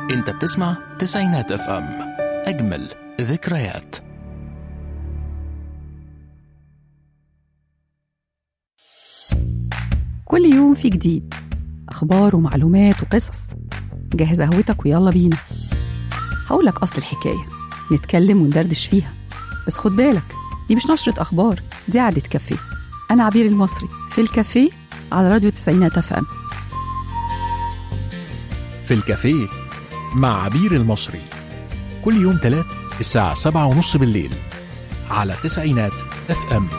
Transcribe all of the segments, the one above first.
انت بتسمع تسعينات اف ام اجمل ذكريات كل يوم في جديد أخبار ومعلومات وقصص جهز قهوتك ويلا بينا هقولك أصل الحكاية نتكلم وندردش فيها بس خد بالك دي مش نشرة أخبار دي قعدة كافيه أنا عبير المصري في الكافيه على راديو تسعينات اف ام في الكافيه مع عبير المصري كل يوم تلات الساعة سبعة ونص بالليل على تسعينات اف ام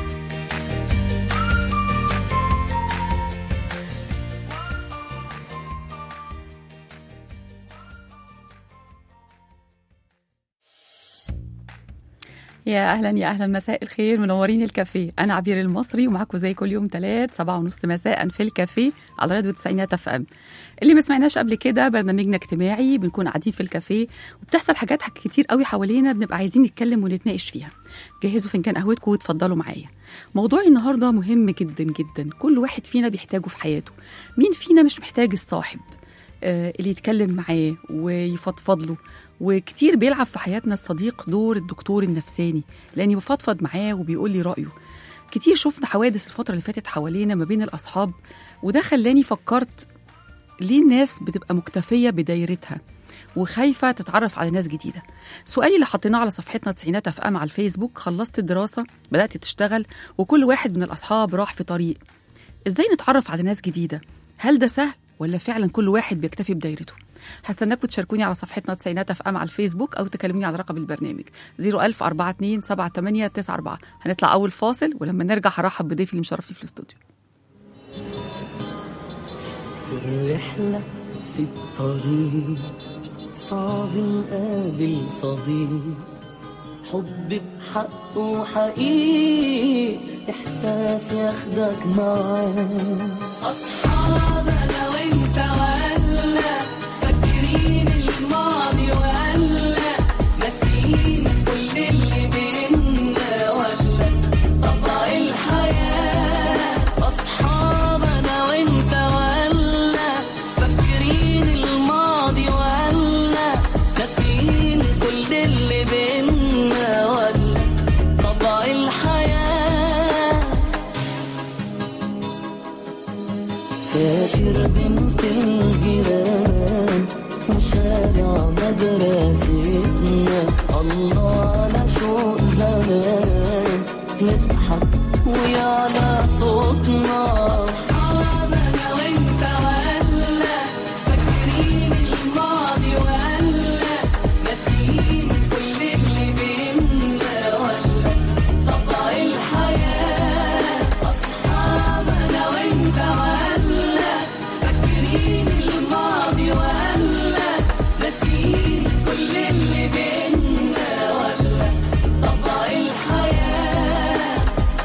يا اهلا يا اهلا مساء الخير منورين الكافيه انا عبير المصري ومعاكم زي كل يوم تلات سبعة ونص مساء في الكافيه على راديو تسعينات اف ام اللي ما سمعناش قبل كده برنامجنا اجتماعي بنكون قاعدين في الكافيه وبتحصل حاجات كتير قوي حوالينا بنبقى عايزين نتكلم ونتناقش فيها جهزوا فنجان قهوتكم واتفضلوا معايا موضوعي النهارده مهم جدا جدا كل واحد فينا بيحتاجه في حياته مين فينا مش محتاج الصاحب آه، اللي يتكلم معاه ويفضفض له وكتير بيلعب في حياتنا الصديق دور الدكتور النفساني لاني بفضفض معاه وبيقول لي رايه كتير شفنا حوادث الفتره اللي فاتت حوالينا ما بين الاصحاب وده خلاني فكرت ليه الناس بتبقى مكتفيه بدايرتها وخايفه تتعرف على ناس جديده سؤالي اللي حطيناه على صفحتنا تسعينات اف ام على الفيسبوك خلصت الدراسه بدات تشتغل وكل واحد من الاصحاب راح في طريق ازاي نتعرف على ناس جديده هل ده سهل ولا فعلا كل واحد بيكتفي بدايرته هستناكم تشاركوني على صفحتنا تسعينات اف ام على الفيسبوك او تكلموني على رقم البرنامج 01000 42 78 94 هنطلع اول فاصل ولما نرجع هرحب بضيفي اللي مشرفني في الاستوديو في الرحلة في الطريق صعب نقابل صديق حب بحق وحقيقي إحساس ياخدك معاه أصحاب أنا وأنت ولا فاكرين الماضي ولا ناسيين كل اللي بينا ولا طبع الحياة أصحاب أنا وأنت ولا فاكرين الماضي ولا ناسيين كل اللي بينا ولا طبع الحياة فاكر بنت الجيران وشارع مدرستنا الله على شوق زمان نضحك ويعلى صوتنا أصحابنا وانت ولا فاكرين الماضي ولا ناسيين كل اللي بينا ولا طبع الحياة أصحابنا وانت ولا فاكرين الماضي ولا ناسيين كل اللي بينا ولا طبع الحياة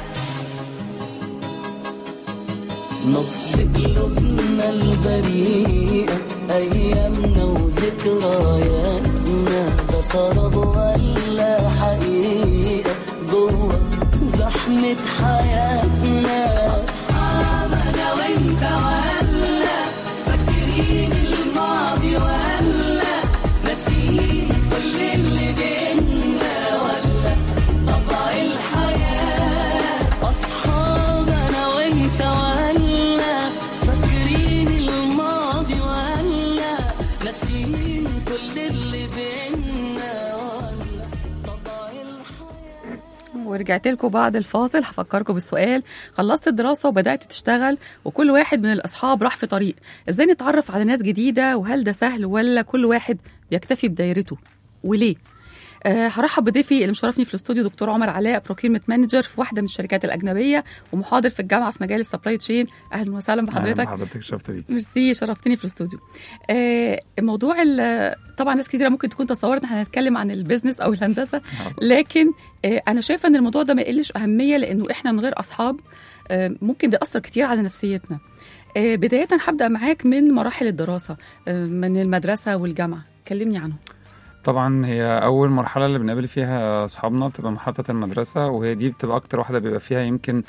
نبض قلوبنا البريئة أيامنا وذكرياتنا ده سراب ولا حقيقة جوه زحمة حياتنا أصحابنا وانت ولا فاكرين الماضي ولا ناسيين كل اللي بينا ولا طبع الحياة أصحابنا وانت ولا فاكرين الماضي ولا ناسيين كل اللي بينا ولا طبع الحياة ورجعت لكم بعد الفاصل هفكركم بالسؤال خلصت الدراسة وبدأت تشتغل وكل واحد من الأصحاب راح في طريق إزاي نتعرف على ناس جديدة وهل ده سهل ولا كل واحد بيكتفي بدايرته وليه أه هرحب بضيفي اللي مشرفني في الاستوديو دكتور عمر علاء بروكيرمنت مانجر في واحده من الشركات الاجنبيه ومحاضر في الجامعه في مجال السبلاي تشين اهلا وسهلا بحضرتك حضرتك شرفت بيك ميرسي شرفتني في الاستوديو آه موضوع ال- طبعا ناس كتيره ممكن تكون تصورت ان احنا هنتكلم عن البيزنس او الهندسه لكن آه انا شايفه ان الموضوع ده ما يقلش اهميه لانه احنا من غير اصحاب آه ممكن ده ياثر كتير على نفسيتنا آه بدايه هبدا معاك من مراحل الدراسه آه من المدرسه والجامعه كلمني عنهم طبعا هي اول مرحله اللي بنقابل فيها اصحابنا بتبقى محطه المدرسه وهي دي بتبقى اكتر واحده بيبقى فيها يمكن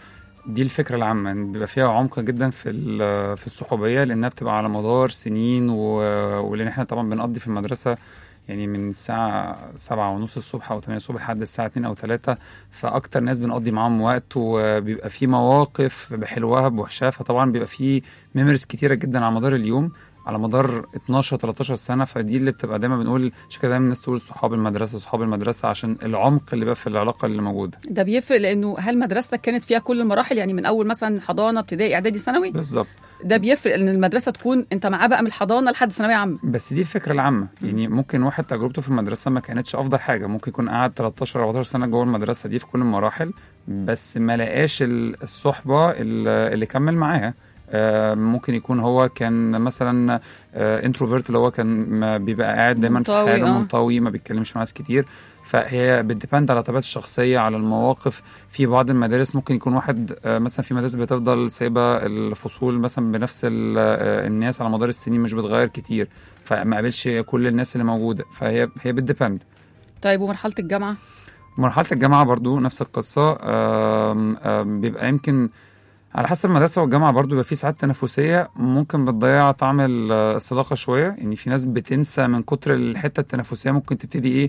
دي الفكره العامه ان بيبقى فيها عمق جدا في ال- في الصحوبيه لانها بتبقى على مدار سنين و... ولان احنا طبعا بنقضي في المدرسه يعني من الساعة سبعة ونص الصبح أو 8 الصبح لحد الساعة 2 أو 3 فأكتر ناس بنقضي معاهم وقت وبيبقى في مواقف بحلوها بوحشها فطبعا بيبقى في ميموريز كتيرة جدا على مدار اليوم على مدار 12 13 سنة فدي اللي بتبقى دايما بنقول عشان كده دايما الناس تقول صحاب المدرسة صحاب المدرسة عشان العمق اللي بقى في العلاقة اللي موجودة ده بيفرق لانه هل مدرستك كانت فيها كل المراحل يعني من اول مثلا حضانه ابتدائي اعدادي ثانوي بالظبط ده بيفرق ان المدرسه تكون انت معاه بقى من الحضانه لحد ثانويه عامه بس دي الفكره العامه يعني ممكن واحد تجربته في المدرسه ما كانتش افضل حاجه ممكن يكون قعد 13 14 سنه جوه المدرسه دي في كل المراحل بس ما لقاش ال- الصحبه ال- اللي كمل معاها آه، ممكن يكون هو كان مثلا انتروفيرت اللي هو كان ما بيبقى قاعد دايما في منطوي، حاله آه. منطوي ما بيتكلمش مع ناس كتير فهي بتديبند على طبيعه الشخصيه على المواقف في بعض المدارس ممكن يكون واحد آه، مثلا في مدارس بتفضل سايبه الفصول مثلا بنفس ال- آه، الناس على مدار السنين مش بتغير كتير فما قابلش كل الناس اللي موجوده فهي هي بتديبند طيب ومرحله الجامعه مرحله الجامعه برضو نفس القصه آم، آم، بيبقى يمكن على حسب المدرسه والجامعه برضو بيبقى في ساعات تنافسيه ممكن بتضيع طعم ال- الصداقه شويه يعني في ناس بتنسى من كتر الحته التنافسيه ممكن تبتدي ايه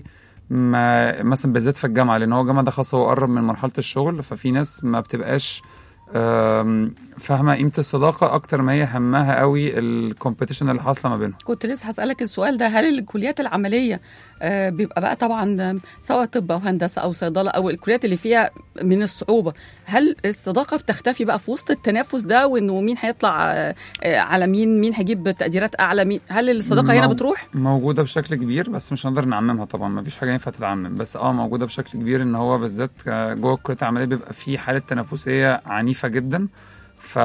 ما مثلا بالذات في الجامعه لان هو الجامعه ده خلاص هو قرب من مرحله الشغل ففي ناس ما بتبقاش آم، فاهمه قيمه الصداقه اكتر ما هي همها قوي الكومبيتيشن اللي حاصله ما بينهم كنت لسه هسألك السؤال ده هل الكليات العملية آه، بيبقى بقى طبعا آه، سواء طب أو هندسة أو صيدلة أو الكليات اللي فيها من الصعوبة هل الصداقة بتختفي بقى في وسط التنافس ده وإنه مين هيطلع آه، آه، على مين مين هيجيب تقديرات أعلى مين هل الصداقة هنا مو- بتروح؟ موجوده بشكل كبير بس مش هنقدر نعممها طبعا ما فيش حاجه ينفع تتعمم بس اه موجوده بشكل كبير ان هو بالذات آه، جوه الكليه العمليه بيبقى في حاله تنافسيه عنيفه جدا ف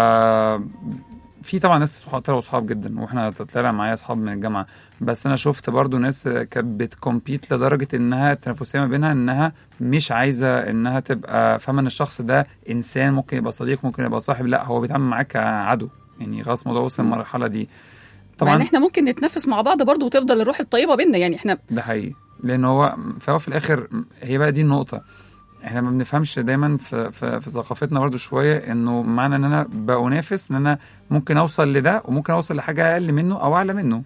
في طبعا ناس صحاب طلعوا صحاب جدا واحنا طلع معايا اصحاب من الجامعه بس انا شفت برضو ناس كانت بتكمبيت لدرجه انها التنافسيه ما بينها انها مش عايزه انها تبقى فاهمه ان الشخص ده انسان ممكن يبقى صديق ممكن يبقى صاحب لا هو بيتعامل معاك كعدو يعني خلاص الموضوع وصل للمرحله دي طبعا يعني احنا ممكن نتنافس مع بعض برضه وتفضل الروح الطيبة بينا يعني احنا ده حقيقي لان هو فهو في الاخر هي بقى دي النقطه احنا ما بنفهمش دايما في, في, في ثقافتنا برضو شويه انه معنى ان انا بنافس ان انا ممكن اوصل لده وممكن اوصل لحاجه اقل منه او اعلى منه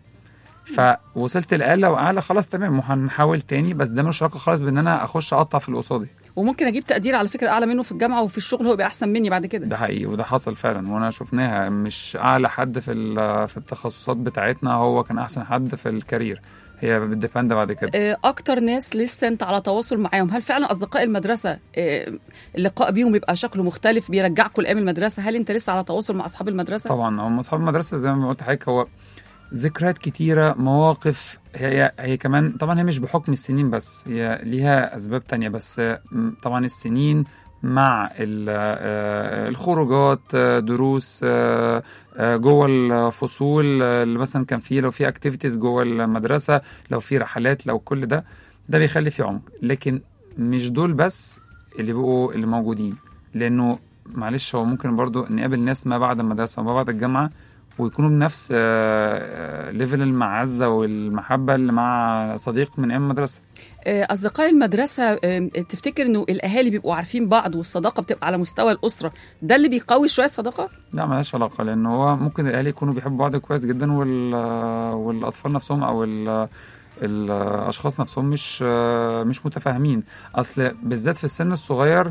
فوصلت لاقل او اعلى خلاص تمام وهنحاول تاني بس ده ملوش علاقه خالص بان انا اخش اقطع في اللي قصادي وممكن اجيب تقدير على فكره اعلى منه في الجامعه وفي الشغل هو يبقى احسن مني بعد كده ده حقيقي وده حصل فعلا وانا شفناها مش اعلى حد في ال- في التخصصات بتاعتنا هو كان احسن حد في الكارير هي بتديبند بعد كده آه، اكتر ناس لسه انت على تواصل معاهم هل فعلا اصدقاء المدرسه آه، اللقاء بيهم بيبقى شكله مختلف بيرجعكم لايام المدرسه هل انت لسه على تواصل مع اصحاب المدرسه طبعا هم اصحاب المدرسه زي ما قلت لحضرتك هو ذكريات كتيرة مواقف هي هي كمان طبعا هي مش بحكم السنين بس هي ليها أسباب تانية بس م، طبعا السنين مع ال- آه، الخروجات آه، دروس آه، آه، جوه الفصول آه، اللي مثلا كان فيه لو في اكتيفيتيز جوه المدرسة لو في رحلات لو كل ده ده بيخلي في عمق لكن مش دول بس اللي بقوا اللي موجودين لأنه معلش هو ممكن برضو نقابل ناس ما بعد المدرسة وما بعد الجامعة ويكونوا بنفس آه، آه، ليفل المعزة والمحبة اللي مع صديق من أيام المدرسة آه، اصدقاء المدرسه آه، تفتكر انه الاهالي بيبقوا عارفين بعض والصداقه بتبقى على مستوى الاسره ده اللي بيقوي شويه الصداقه لا ملهاش علاقة لأن هو ممكن الأهالي يكونوا بيحبوا بعض كويس جدا وال... والأطفال نفسهم أو ال... الأشخاص نفسهم مش آه، مش متفاهمين أصل بالذات في السن الصغير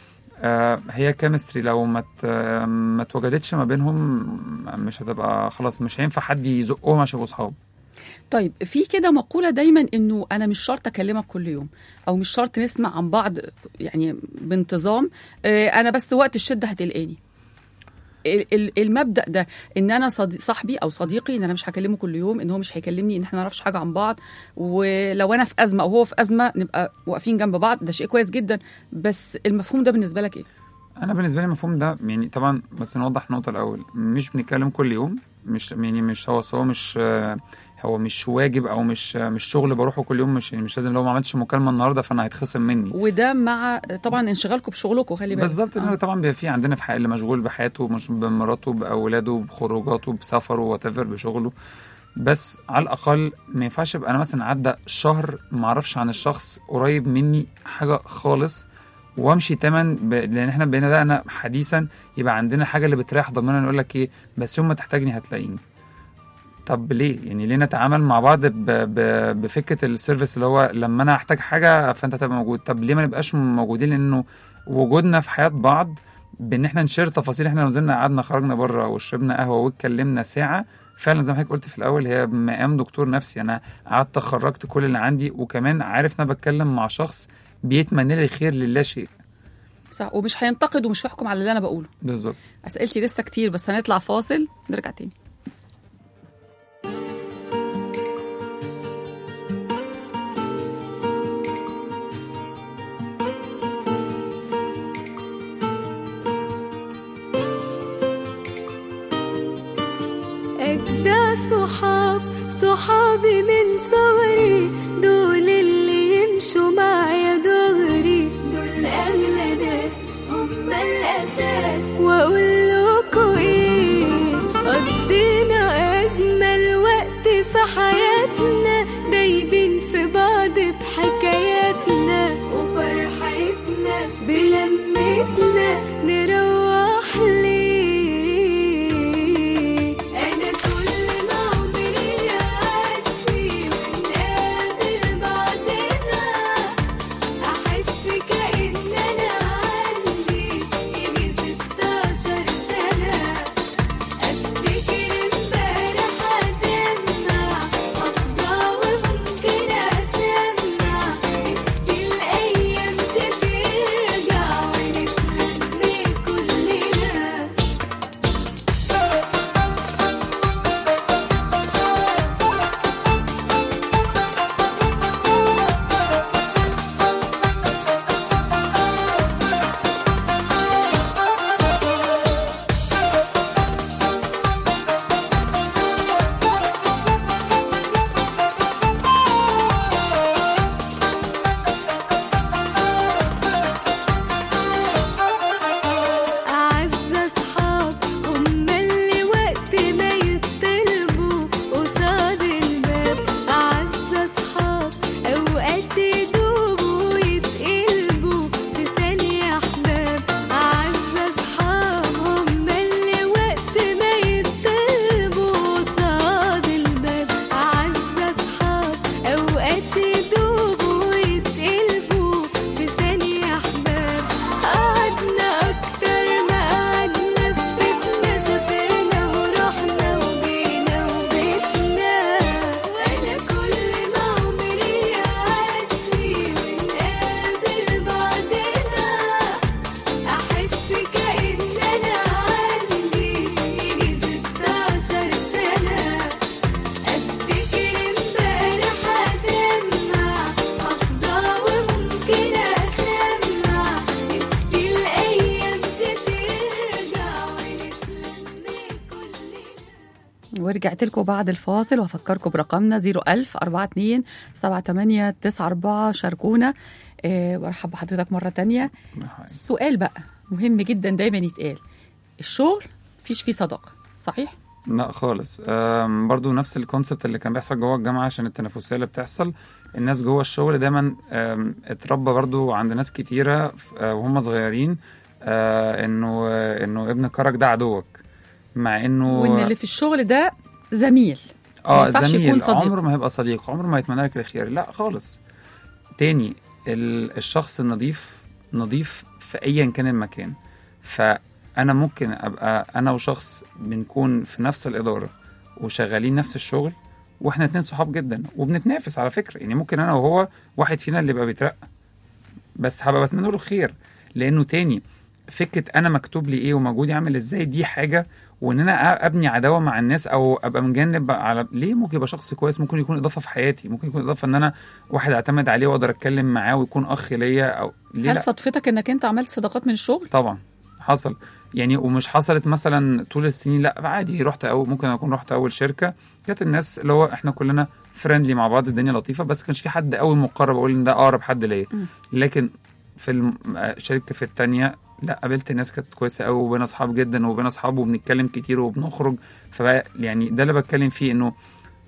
آه، هي كيمستري لو ما ت- ما اتوجدتش ما بينهم مش هتبقى خلاص مش هينفع حد يزقهم عشان يبقوا صحاب طيب في كده مقولة دايما انه انا مش شرط اكلمك كل يوم او مش شرط نسمع عن بعض يعني بانتظام آه، انا بس وقت الشدة هتلاقيني ال- ال- المبدا ده ان انا صدي- صاحبي او صديقي ان انا مش هكلمه كل يوم ان هو مش هيكلمني ان احنا ما نعرفش حاجه عن بعض ولو انا في ازمه او هو في ازمه نبقى واقفين جنب بعض ده شيء كويس جدا بس المفهوم ده بالنسبه لك ايه انا بالنسبه لي المفهوم ده يعني طبعا بس نوضح نقطه الاول مش بنتكلم كل يوم مش يعني مش هو هو مش آه، هو مش واجب او مش آه، مش شغل بروحه كل يوم مش يعني مش لازم لو ما عملتش مكالمه النهارده فانا هيتخصم مني وده مع طبعا انشغالكم بشغلكم خلي بالك بالظبط آه. لانه طبعا بيبقى في عندنا في حق اللي مشغول بحياته مش بمراته باولاده بخروجاته بسفره وات بشغله بس على الاقل ما ينفعش ابقى انا مثلا عدى شهر ما اعرفش عن الشخص قريب مني حاجه خالص وامشي تمن ب... لان احنا بقينا ده انا حديثا يبقى عندنا حاجه اللي بتريح ضميرنا نقول لك ايه بس يوم ما تحتاجني هتلاقيني طب ليه يعني ليه نتعامل مع بعض ب... ب... بفكره السيرفيس اللي هو لما انا احتاج حاجه فانت تبقى موجود طب ليه ما نبقاش موجودين لانه وجودنا في حياه بعض بان احنا نشير تفاصيل احنا لو نزلنا قعدنا خرجنا بره وشربنا قهوه واتكلمنا ساعه فعلا زي ما حضرتك قلت في الاول هي مقام دكتور نفسي انا قعدت خرجت كل اللي عندي وكمان عارف ان انا بتكلم مع شخص بيتمنى لي الخير لله شيء صح ومش هينتقد ومش هيحكم على اللي انا بقوله بالظبط اسئلتي لسه كتير بس هنطلع فاصل نرجع تاني أجدع صحاب صحابي من صغري دول اللي يمشوا معايا دغري دول أغلى ناس هم الأساس وأقول لكم إيه قضينا أجمل وقت في حياتنا دايبين في بعض بحكاياتنا وفرحتنا بلمتنا نروح ليه أنا كل ما عمري يعدي ونقابل بعضنا أحس كأن أنا عندي يجي ستاشر سنة أفتكر امبارح أدمع أفضى وممكن أسمع نفسي الأيام ترجع ونتلم كلنا أعز أصحاب هم اللي وقت ما يطلبوا قصاد الباب أعز أصحاب أوقات يدوبوا ويتقلبوا في ثانية أحباب أعز أصحاب هم اللي وقت ما يطلبوا قصاد الباب أعز أصحاب أوقات يدوبوا ويتقلبوا في ثانية أحباب قعدنا أكتر ما قعدنا في بيتنا سافرنا ورحنا وجينا وبيتنا وأنا كل ما عمري يعدي ونقابل بعضنا أحس كأن أنا عندي يجي ستاشر سنة أفتكر امبارح أدمع أفضى وممكن أسمع نفسي الأيام ترجع ونتلم كلنا ورجعت لكم بعد الفاصل وافكركم برقمنا 01000 42 78 94 شاركونا آه، وارحب بحضرتك مره تانية السؤال بقى مهم جدا دايما يتقال الشغل مفيش فيه صداقه صحيح لا خالص أم، برضو نفس الكونسبت اللي كان بيحصل جوه الجامعه عشان التنافسيه اللي بتحصل الناس جوه الشغل دايما أم، اتربى برضو عند ناس كتيره ف- آه، وهم صغيرين آه، انه آه، انه ابن كرك ده عدوك مع انه وان اللي في الشغل ده زميل ما اه ينفعش زميل يكون صديق. عمره ما هيبقى صديق عمره ما يتمنى لك الخير لا خالص تاني ال- الشخص النظيف نظيف في ايا كان المكان فانا ممكن ابقى انا وشخص بنكون في نفس الاداره وشغالين نفس الشغل واحنا اتنين صحاب جدا وبنتنافس على فكره يعني ممكن انا وهو واحد فينا اللي يبقى بيترقى بس هبقى بتمنى له الخير لانه تاني فكره انا مكتوب لي ايه ومجهودي عامل ازاي دي حاجه وان انا أ- ابني عداوه مع الناس او ابقى مجنب على ليه ممكن يبقى شخص كويس ممكن يكون اضافه في حياتي ممكن يكون اضافه ان انا واحد اعتمد عليه واقدر اتكلم معاه ويكون اخ ليا او ليه هل لا صدفتك انك انت عملت صداقات من الشغل طبعا حصل يعني ومش حصلت مثلا طول السنين لا عادي رحت أو ممكن اكون رحت اول شركه كانت الناس اللي هو احنا كلنا فريندلي مع بعض الدنيا لطيفه بس كانش في حد قوي مقرب اقول ان ده اقرب حد ليا مم. لكن في الم- آه، الشركه في الثانيه لا قابلت ناس كانت كويسه قوي وبين اصحاب جدا وبين اصحاب وبنتكلم كتير وبنخرج فبقى يعني ده اللي بتكلم فيه انه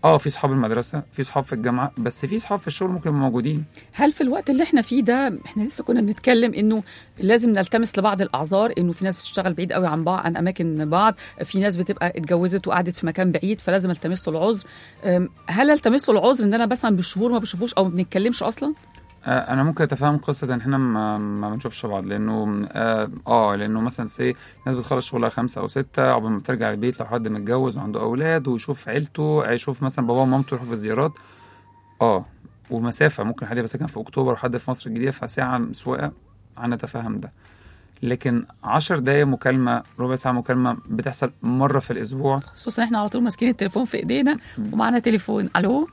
اه في صحاب المدرسه في صحاب في الجامعه بس في صحاب في الشغل ممكن يبقوا موجودين هل في الوقت اللي احنا فيه ده احنا لسه كنا بنتكلم انه لازم نلتمس لبعض الاعذار انه في ناس بتشتغل بعيد قوي عن بعض عن اماكن بعض في ناس بتبقى اتجوزت وقعدت في مكان بعيد فلازم التمس له العذر أم، هل التمس له العذر ان انا مثلا بالشهور ما بشوفوش او ما بنتكلمش اصلا آه، انا ممكن اتفهم قصه ان احنا ما, ما بنشوفش بعض لانه اه, آه لانه مثلا سي ناس بتخلص شغلها خمسة او ستة عقبال ما بترجع البيت لو حد متجوز وعنده اولاد ويشوف عيلته يشوف مثلا باباه ومامته يروحوا في الزيارات اه ومسافه ممكن حد يبقى ساكن في اكتوبر وحد في مصر الجديده فساعه سواقه انا اتفهم ده لكن عشر دقايق مكالمة ربع ساعة مكالمة بتحصل مرة في الأسبوع خصوصا احنا على طول ماسكين التليفون في ايدينا ومعنا تليفون الو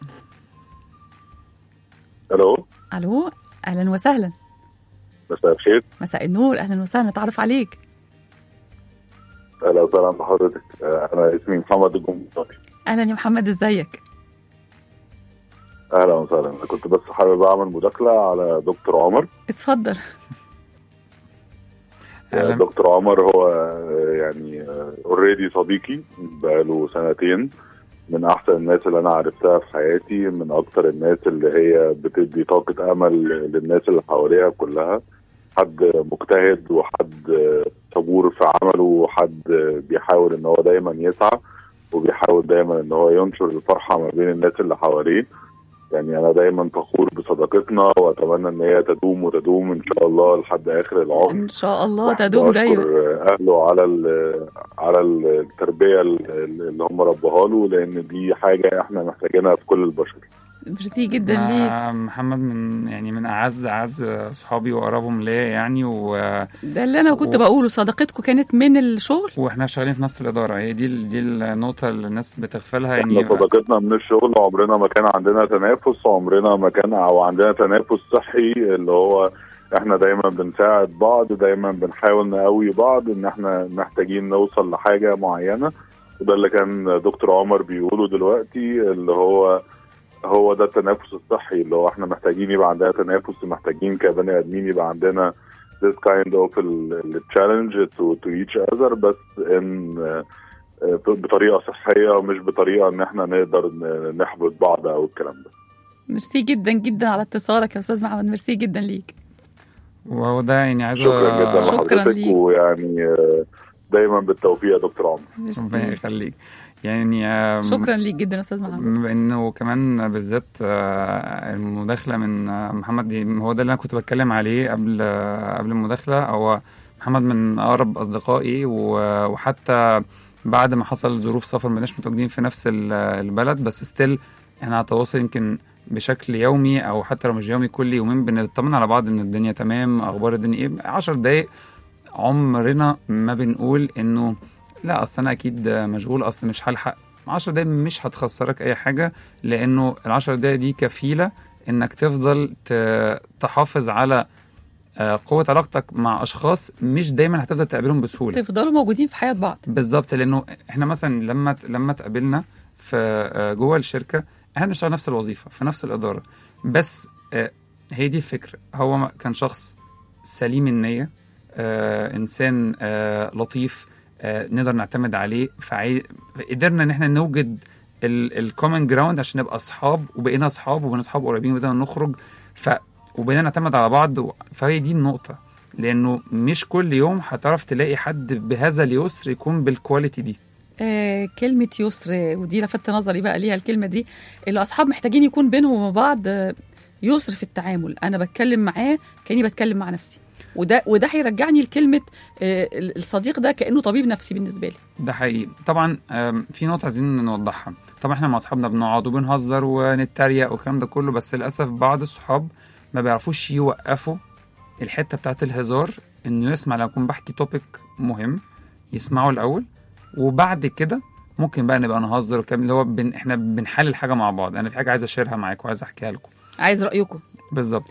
الو الو اهلا وسهلا مساء الخير مساء النور اهلا وسهلا نتعرف عليك اهلا وسهلا بحضرتك آه، انا اسمي محمد الجمهوري اهلا يا محمد ازيك اهلا وسهلا انا كنت بس حابب اعمل مداخله على دكتور عمر اتفضل آه، أهلا. دكتور عمر هو آه، يعني اوريدي صديقي بقاله سنتين من احسن الناس اللي انا عرفتها في حياتي من اكتر الناس اللي هي بتدي طاقه امل للناس اللي حواليها كلها حد مجتهد وحد آه، صبور في عمله وحد آه، بيحاول ان هو دايما يسعى وبيحاول دايما ان هو ينشر الفرحه ما بين الناس اللي حواليه يعني انا دايما فخور بصداقتنا واتمنى ان هي تدوم وتدوم ان شاء الله لحد اخر العمر ان شاء الله وأحب تدوم دايما أشكر اهله على ال- على التربيه اللي هم ربوها له لان دي حاجه احنا محتاجينها في كل البشر ميرسي جدا ليك آه، محمد من يعني من اعز اعز صحابي واقربهم ليا يعني و... ده اللي انا كنت و- بقوله صداقتكم كانت من الشغل واحنا شغالين في نفس الاداره هي دي ال- دي النقطه اللي الناس بتغفلها احنا يعني صداقتنا من الشغل عمرنا ما كان عندنا تنافس عمرنا ما كان او عندنا تنافس صحي اللي هو احنا دايما بنساعد بعض دايما بنحاول نقوي بعض ان احنا محتاجين نوصل لحاجه معينه وده اللي كان دكتور عمر بيقوله دلوقتي اللي هو هو ده التنافس الصحي اللي هو احنا محتاجين يبقى عندنا تنافس ومحتاجين كبني ادمين يبقى عندنا this kind of ال- ال- challenge to, to each other بس ان آه، بطريقه صحيه مش بطريقه ان احنا نقدر ن- نحبط بعض او الكلام ده ميرسي جدا جدا على اتصالك يا استاذ محمد ميرسي جدا ليك وهو ده يعني عايز شكرا جدا شكراً لحضرتك ليك. ويعني آه، دايما بالتوفيق يا دكتور عمر ربنا ميرسي يخليك يعني آم، شكرا ليك جدا يا استاذ محمد بما انه كمان بالذات آه، المداخله من آه، محمد دي هو ده اللي انا كنت بتكلم عليه قبل آه، قبل المداخله هو محمد من اقرب اصدقائي و- وحتى بعد ما حصل ظروف سفر ما بقيناش متواجدين في نفس ال- البلد بس ستيل احنا على تواصل يمكن بشكل يومي او حتى لو مش يومي كل يومين بنطمن على بعض ان الدنيا تمام اخبار الدنيا ايه 10 دقايق عمرنا ما بنقول انه لا اصل انا اكيد مشغول اصل مش هلحق 10 دقايق مش هتخسرك اي حاجه لانه ال 10 دقايق دي كفيله انك تفضل ت- تحافظ على آه، قوه علاقتك مع اشخاص مش دايما هتفضل تقابلهم بسهوله تفضلوا موجودين في حياه بعض بالظبط لانه احنا مثلا لما لما اتقابلنا في آه، جوه الشركه احنا بنشتغل نفس الوظيفه في نفس الاداره بس آه، هي دي الفكره هو ما- كان شخص سليم النيه آه، انسان آه، لطيف آه، نقدر نعتمد عليه فعي... قدرنا ان احنا نوجد الكومن جراوند عشان نبقى اصحاب وبقينا اصحاب وبقينا اصحاب قريبين وبدأنا نخرج ف وبقينا نعتمد على بعض و- فهي دي النقطه لانه مش كل يوم هتعرف تلاقي حد بهذا اليسر يكون بالكواليتي دي آه كلمة يسر ودي لفت نظري بقى ليها الكلمة دي الأصحاب محتاجين يكون بينهم وبين بعض آه، يسر في التعامل أنا بتكلم معاه كأني بتكلم مع نفسي وده وده هيرجعني لكلمة آه، الصديق ده كأنه طبيب نفسي بالنسبة لي ده حقيقي طبعا آم، في نقطة عايزين نوضحها طبعا احنا مع اصحابنا بنقعد وبنهزر ونتريق والكلام ده كله بس للاسف بعض الصحاب ما بيعرفوش يوقفوا الحتة بتاعت الهزار انه يسمع لو يكون بحكي توبيك مهم يسمعه الاول وبعد كده ممكن بقى نبقى نهزر والكلام اللي هو بن احنا بنحلل حاجة مع بعض انا في حاجة عايز اشيرها معاكم وعايز احكيها لكم عايز رأيكم بالظبط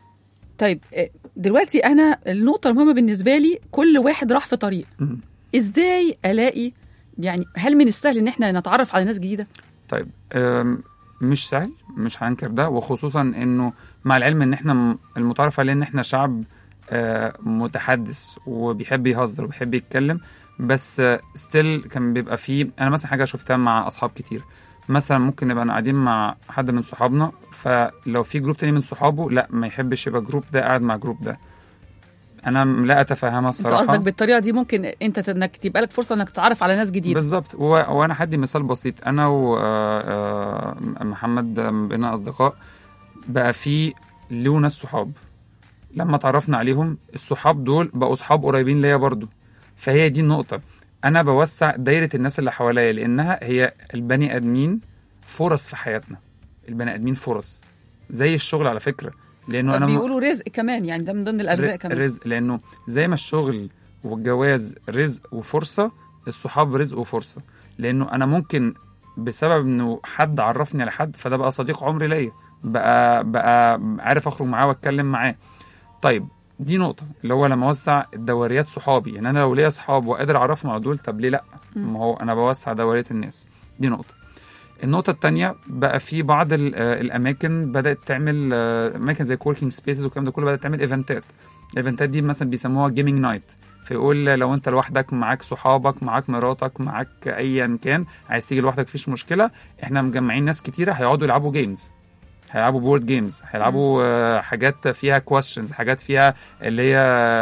طيب آه، دلوقتي أنا النقطة المهمة بالنسبة لي كل واحد راح في طريق مم. إزاي ألاقي يعني هل من السهل إن احنا نتعرف على ناس جديدة؟ طيب أم، مش سهل مش هنكر ده وخصوصا انه مع العلم ان احنا م- المتعارف عليه ان احنا شعب آه، متحدث وبيحب يهزر وبيحب يتكلم بس ستيل كان بيبقى فيه انا مثلا حاجه شفتها مع اصحاب كتير مثلا ممكن نبقى قاعدين مع حد من صحابنا فلو في جروب تاني من صحابه لا ما يحبش يبقى جروب ده قاعد مع جروب ده انا م- لا اتفهمها انت الصراحه قصدك بالطريقه دي ممكن انت ت- انك تبقى لك فرصه انك تتعرف على ناس جديده بالظبط و- وانا هدي مثال بسيط انا ومحمد بقينا اصدقاء بقى في له ناس صحاب لما اتعرفنا عليهم الصحاب دول بقوا صحاب قريبين ليا برضو فهي دي النقطة أنا بوسع دايرة الناس اللي حواليا لأنها هي البني آدمين فرص في حياتنا البني آدمين فرص زي الشغل على فكرة لأنه أنا م- بيقولوا رزق كمان يعني ده من ضمن الارزاق ر- كمان رزق لانه زي ما الشغل والجواز رزق وفرصه الصحاب رزق وفرصه لانه انا ممكن بسبب انه حد عرفني على حد فده بقى صديق عمري ليا بقى بقى عارف اخرج معاه واتكلم معاه طيب دي نقطة اللي هو لما اوسع الدوريات صحابي يعني انا لو ليا اصحاب وقادر اعرفهم على دول طب ليه لا؟ ما هو انا بوسع دوريات الناس دي نقطة النقطة التانية بقى في بعض ال- آه، الأماكن بدأت تعمل آه، أماكن زي كوركينج سبيسز والكلام ده كله بدأت تعمل إيفنتات الإيفنتات دي مثلا بيسموها جيمنج نايت فيقول لو أنت لوحدك معاك صحابك معاك مراتك معاك أيا كان عايز تيجي لوحدك مفيش مشكلة إحنا مجمعين ناس كتيرة هيقعدوا يلعبوا جيمز هيلعبوا بورد جيمز هيلعبوا آه، حاجات فيها كويستشنز حاجات فيها اللي هي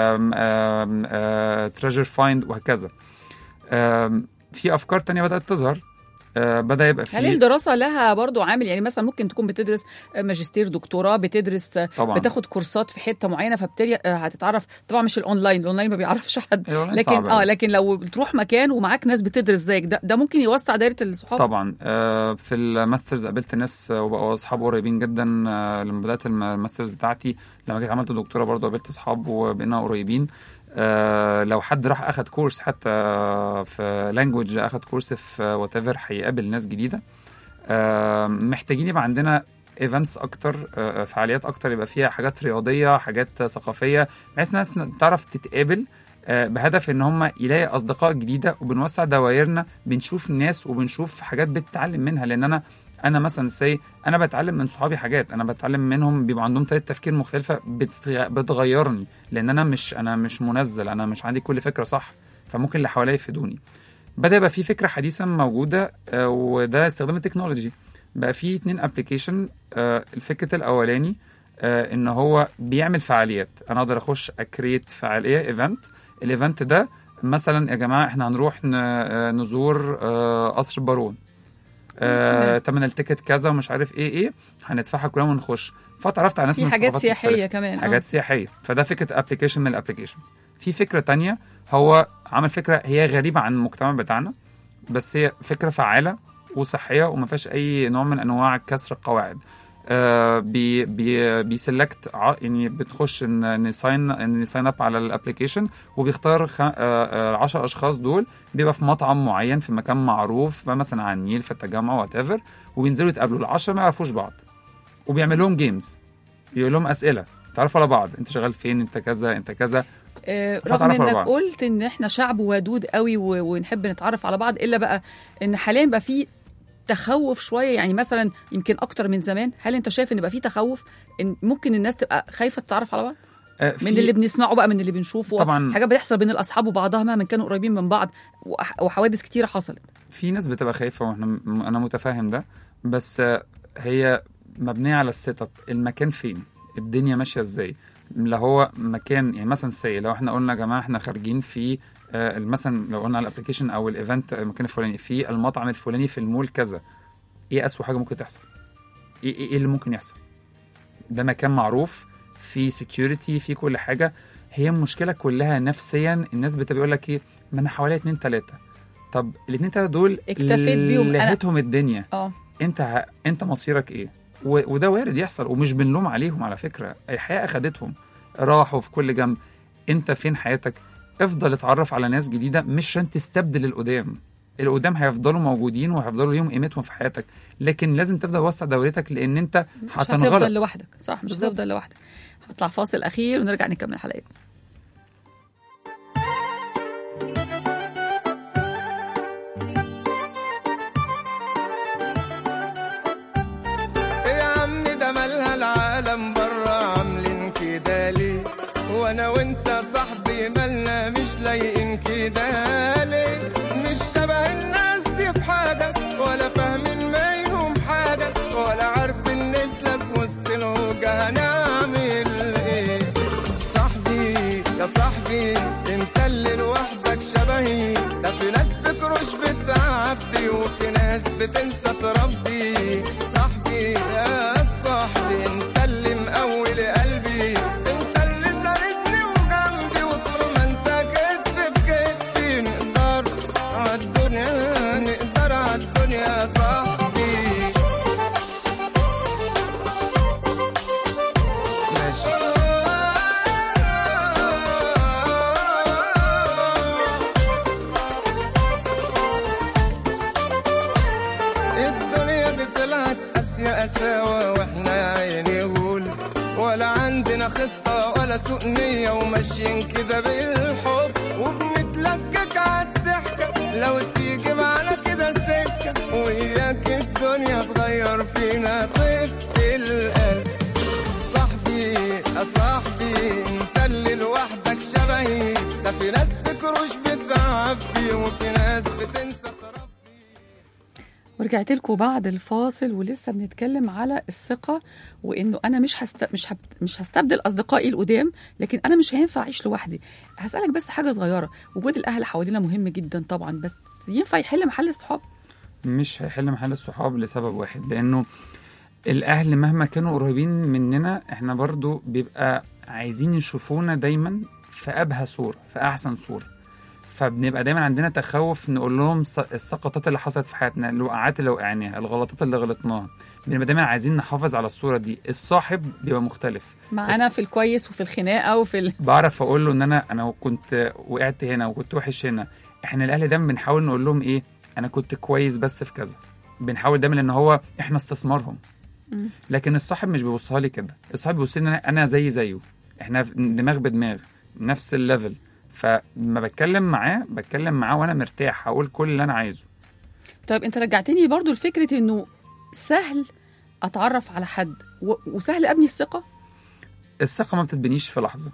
تريجر فايند وهكذا آم، في افكار تانية بدات تظهر آه، بدا يبقى في هل الدراسه لها برضو عامل يعني مثلا ممكن تكون بتدرس ماجستير دكتوراه بتدرس طبعا بتاخد كورسات في حته معينه فبتري آه، هتتعرف طبعا مش الاونلاين الاونلاين ما بيعرفش حد أيوة، لكن صعب اه أوي. لكن لو بتروح مكان ومعاك ناس بتدرس زيك ده, ده ممكن يوسع دايره الصحاب طبعا آه، في الماسترز قابلت ناس آه، وبقوا اصحاب قريبين جدا آه، لما بدات الم- الماسترز بتاعتي لما جيت عملت دكتوراه برضه قابلت اصحاب وبقينا قريبين آه، لو حد راح اخد كورس حتى في لانجوج اخد كورس في وات ايفر هيقابل ناس جديده آه، محتاجين يبقى عندنا ايفنتس اكتر آه، فعاليات اكتر يبقى فيها حاجات رياضيه حاجات ثقافيه بحيث الناس تعرف تتقابل آه، بهدف ان هم يلاقي اصدقاء جديده وبنوسع دوائرنا بنشوف ناس وبنشوف حاجات بتتعلم منها لان انا انا مثلا سي انا بتعلم من صحابي حاجات انا بتعلم منهم بيبقى عندهم طريقه تفكير مختلفه بتغ- بتغيرني لان انا مش انا مش منزل انا مش عندي كل فكره صح فممكن اللي حواليا يفيدوني بدا يبقى في فكره حديثه موجوده آه، وده استخدام التكنولوجي بقى في اتنين ابلكيشن الفكره الاولاني آه، ان هو بيعمل فعاليات انا اقدر اخش اكريت فعاليه ايفنت الايفنت ده مثلا يا جماعه احنا هنروح ن- آه، نزور آه، قصر بارون آه، تمن التيكت كذا ومش عارف ايه ايه هندفعها كلنا ونخش فتعرفت على ناس في من حاجات ثقافات سياحيه مختلفة. كمان آه. حاجات سياحيه فده فكره ابلكيشن من الابلكيشنز في فكره تانية هو عمل فكره هي غريبه عن المجتمع بتاعنا بس هي فكره فعاله وصحيه وما فيهاش اي نوع من انواع كسر القواعد آه بي بي بيسلكت ع- يعني بتخش ان نساين ان نساين اب على الابلكيشن وبيختار خ... آه آه 10 اشخاص دول بيبقى في مطعم معين في مكان معروف مثلا على النيل في التجمع وات ايفر وبينزلوا يتقابلوا العشرة ما يعرفوش بعض وبيعمل لهم جيمز بيقول لهم اسئله تعرفوا على بعض انت شغال فين انت كذا انت كذا آه، رغم فتعرفوا على انك بعض. قلت ان احنا شعب ودود قوي و- ونحب نتعرف على بعض الا بقى ان حاليا بقى في تخوف شويه يعني مثلا يمكن اكتر من زمان هل انت شايف ان بقى في تخوف ان ممكن الناس تبقى خايفه تتعرف على بعض آه، من في- اللي بنسمعه بقى من اللي بنشوفه طبعاً. حاجات بتحصل بين الاصحاب وبعضها مهما كانوا قريبين من بعض وح- وحوادث كتيره حصلت في ناس بتبقى خايفه واحنا م- انا متفاهم ده بس آه، هي مبنيه على السيت اب المكان فين الدنيا ماشيه ازاي اللي هو مكان يعني مثلا سي لو احنا قلنا يا جماعه احنا خارجين في آه، مثلا لو قلنا على الابلكيشن او الايفنت المكان الفلاني في المطعم الفلاني في المول كذا ايه اسوء حاجه ممكن تحصل ايه ايه إيه اللي ممكن يحصل ده مكان معروف في سكيورتي في كل حاجه هي المشكله كلها نفسيا الناس بتبقى يقول لك ايه ما انا حواليا اتنين تلاته طب الاتنين تلاته دول اكتفيت بيهم. أنا- لهتهم الدنيا اه انت ه... انت مصيرك ايه و... وده وارد يحصل ومش بنلوم عليهم على فكره الحياه اخدتهم راحوا في كل جنب انت فين حياتك افضل اتعرف على ناس جديده مش عشان تستبدل القدام القدام هيفضلوا موجودين وهيفضلوا ليهم قيمتهم في حياتك لكن لازم تفضل توسع دورتك لان انت مش هتنغلط هتفضل لوحدك صح مش بالظبط. هتفضل لوحدك هطلع فاصل اخير ونرجع نكمل حلقتنا يا عم ده مالها العالم برا عاملين كده ليه وانا وانت صاحبي مالنا مش لايقين كده ليه مش شبه الناس دي في حاجة ولا فاهمين ما بتنسى تربي صاحبي يا صاحبي انت اللي مقوي قلبي انت اللي ساندني وجنبي وطول ما انت كتف في كتفي نقدر عالدنيا نقدر عالدنيا يا صاحبي الدنيا دي طلعت قاسية قساوة واحنا يا عيني غول ولا عندنا خطة ولا سوء نية وماشيين كده بالحب وبنتلكك عالضحكة لو تيجي معانا كده سكة وياك الدنيا تغير فينا طفت القلب صاحبي يا صاحبي انت اللي لوحدك شبهي ده في ناس فكروش بتعبي وفي ناس بتنسى تربي ورجعت لكم بعد الفاصل ولسه بنتكلم على الثقة وإنه أنا مش هست... مش هب... مش هستبدل أصدقائي القدام لكن أنا مش هينفع أعيش لوحدي هسألك بس حاجة صغيرة وجود الأهل حوالينا مهم جدا طبعا بس ينفع يحل محل الصحاب مش هيحل محل الصحاب لسبب واحد لانه الاهل مهما كانوا قريبين مننا احنا برضو بيبقى عايزين يشوفونا دايما في ابهى صوره في احسن صوره فبنبقى دايما عندنا تخوف نقول لهم س- السقطات اللي حصلت في حياتنا الوقعات اللي وقعناها الغلطات اللي غلطناها بنبقى دايما عايزين نحافظ على الصوره دي الصاحب بيبقى مختلف معانا بس- في الكويس وفي الخناقة وفي ال... بعرف اقول له ان انا انا كنت وقعت هنا وكنت وحش هنا احنا الاهل دايما بنحاول نقول لهم ايه انا كنت كويس بس في كذا بنحاول دايما ان هو احنا استثمارهم مم. لكن الصاحب مش بيبصها لي كده الصاحب بيبص لي ان انا أنا زي زيه احنا في- دماغ بدماغ نفس الليفل فما بتكلم معاه بتكلم معاه وانا مرتاح هقول كل اللي انا عايزه طيب أنت رجعتني برضو لفكرة إنه سهل أتعرف على حد و... وسهل أبني الثقة الثقه ما بتتبنيش في لحظه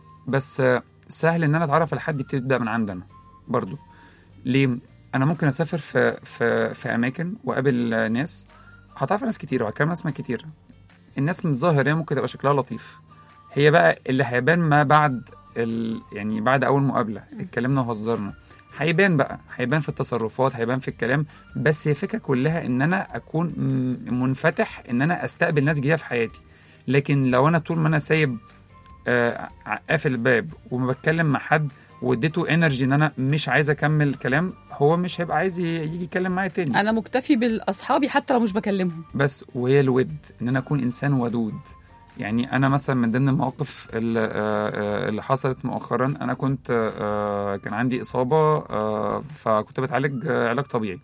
بس آه، سهل ان انا اتعرف على حد بتبدا من عندنا برضو ليه انا ممكن اسافر في في في اماكن واقابل آه، ناس هتعرف على ناس كتير وهتكلم ناس ما كتير الناس من ظاهر هي ممكن تبقى شكلها لطيف هي بقى اللي هيبان ما بعد ال... يعني بعد اول مقابله اتكلمنا وهزرنا هيبان بقى هيبان في التصرفات هيبان في الكلام بس هي الفكره كلها ان انا اكون م- منفتح ان انا استقبل ناس جديده في حياتي لكن لو انا طول ما انا سايب آه، ع- قافل الباب وما بتكلم مع حد واديته انرجي ان انا مش عايز اكمل كلام هو مش هيبقى عايز ي- يجي يتكلم معايا تاني أنا مكتفي بالأصحابي حتى لو مش بكلمهم بس وهي الود ان انا اكون انسان ودود يعني انا مثلا من ضمن المواقف اللي, آه، آه، اللي حصلت مؤخرا انا كنت آه، كان عندي اصابه آه، فكنت بتعالج آه، علاج طبيعي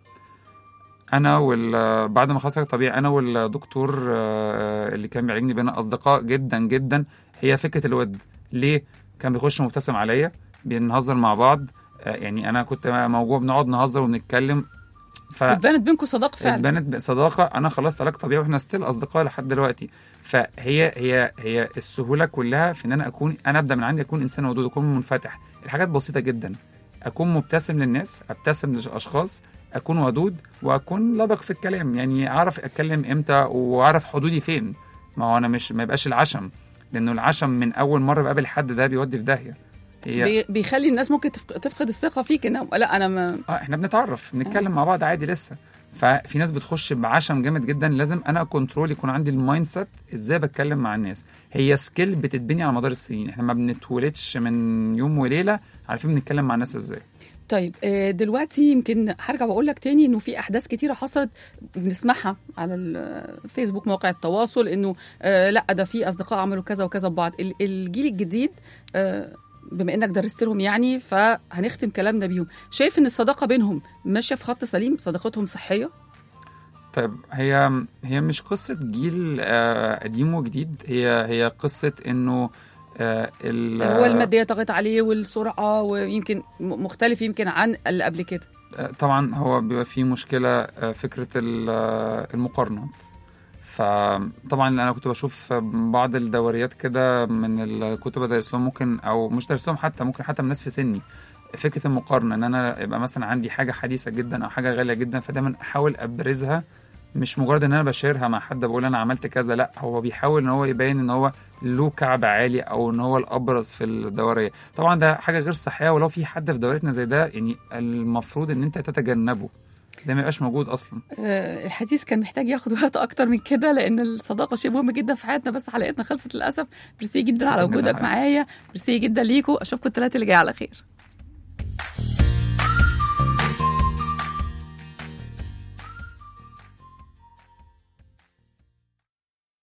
انا وال بعد ما خلصت علاج طبيعي انا والدكتور آه، اللي كان بيعالجني بينا اصدقاء جدا جدا هي فكره الود ليه كان بيخش مبتسم عليا بنهزر مع بعض آه، يعني انا كنت موجوع بنقعد نهزر ونتكلم ف... اتبنت بينكم صداقة فعلا اتبنت صداقه انا خلصت علاج طبيعي واحنا ستيل اصدقاء لحد دلوقتي فهي هي هي السهوله كلها في ان انا اكون انا ابدا من عندي اكون انسان ودود اكون منفتح الحاجات بسيطه جدا اكون مبتسم للناس ابتسم للاشخاص اكون ودود واكون لبق في الكلام يعني اعرف اتكلم امتى واعرف حدودي فين ما هو انا مش ما يبقاش العشم لانه العشم من اول مره بقابل حد ده بيودي في داهيه هي بي- بيخلي الناس ممكن تفق- تفقد الثقة فيك إن لا أنا ما اه احنا بنتعرف بنتكلم مع بعض عادي لسه ففي ناس بتخش بعشم جامد جدا لازم انا كنترول يكون عندي المايند سيت ازاي بتكلم مع الناس هي سكيل بتتبني على مدار السنين احنا ما بنتولدش من يوم وليله عارفين بنتكلم مع الناس ازاي طيب آه، دلوقتي يمكن هرجع واقول لك تاني انه في احداث كتيره حصلت بنسمعها على الفيسبوك مواقع التواصل انه آه، لا ده في اصدقاء عملوا كذا وكذا ببعض ال- الجيل الجديد آه، بما انك درست لهم يعني فهنختم كلامنا بيهم شايف ان الصداقه بينهم ماشيه في خط سليم صداقتهم صحيه طيب هي هي مش قصه جيل آه، قديم وجديد هي هي قصه انه آه، ال- هو الماديه طغت عليه والسرعه ويمكن م- مختلف يمكن عن اللي قبل كده طبعا هو بيبقى فيه مشكلة آه، فكرة ال- آه، المقارنات فطبعا انا كنت بشوف بعض الدوريات كده من الكتب بدرس لهم ممكن او مش درس لهم حتى ممكن حتى من ناس في سني فكره المقارنه ان انا يبقى مثلا عندي حاجه حديثه جدا او حاجه غاليه جدا فدايما احاول ابرزها مش مجرد ان انا بشيرها مع حد بقول انا عملت كذا لا هو بيحاول ان هو يبين ان هو له كعب عالي او ان هو الابرز في الدوريه طبعا ده حاجه غير صحيه ولو في حد في دورتنا زي ده يعني المفروض ان انت تتجنبه ده ما يبقاش موجود اصلا آه، الحديث كان محتاج ياخد وقت اكتر من كده لان الصداقه شيء مهم جدا في حياتنا بس حلقتنا خلصت للاسف ميرسي جدا على شكراً جداً وجودك حضرتك. معايا ميرسي جدا ليكوا اشوفكم الثلاثه اللي جايه على خير